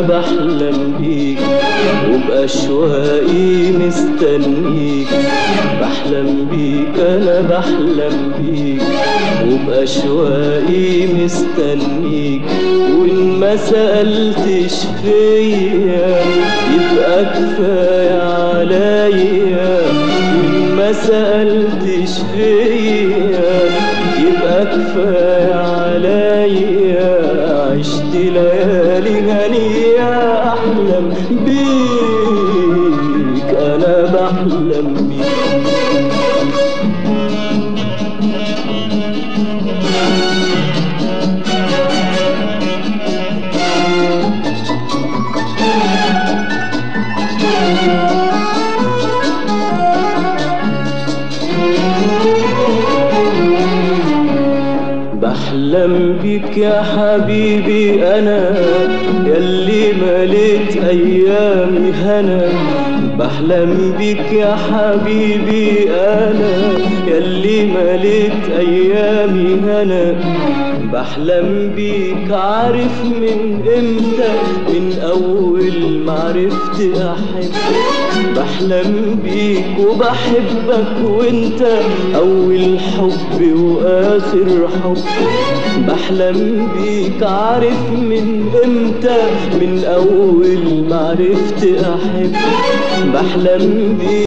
بحلم بيك وبأشواقي مستنيك بحلم بيك أنا بحلم بيك وبأشواقي مستنيك وإن ما سألتش فيا يبقى كفاية عليا وإن ما سألتش فيا يبقى كفاية عليا عشت ليالي هنية أحلم بيك أنا بحلم بيك بحلم بيك يا حبيبي انا يلي مليت ايامي هنا بحلم بيك يا حبيبي انا يلي مليت ايامي هنا بحلم بيك عارف من امتى من اول ما عرفت احب بحلم بيك وبحبك وانت اول حب واخر حب بحلم بيك عارف من امتى من اول ما عرفت احب بحلم بيك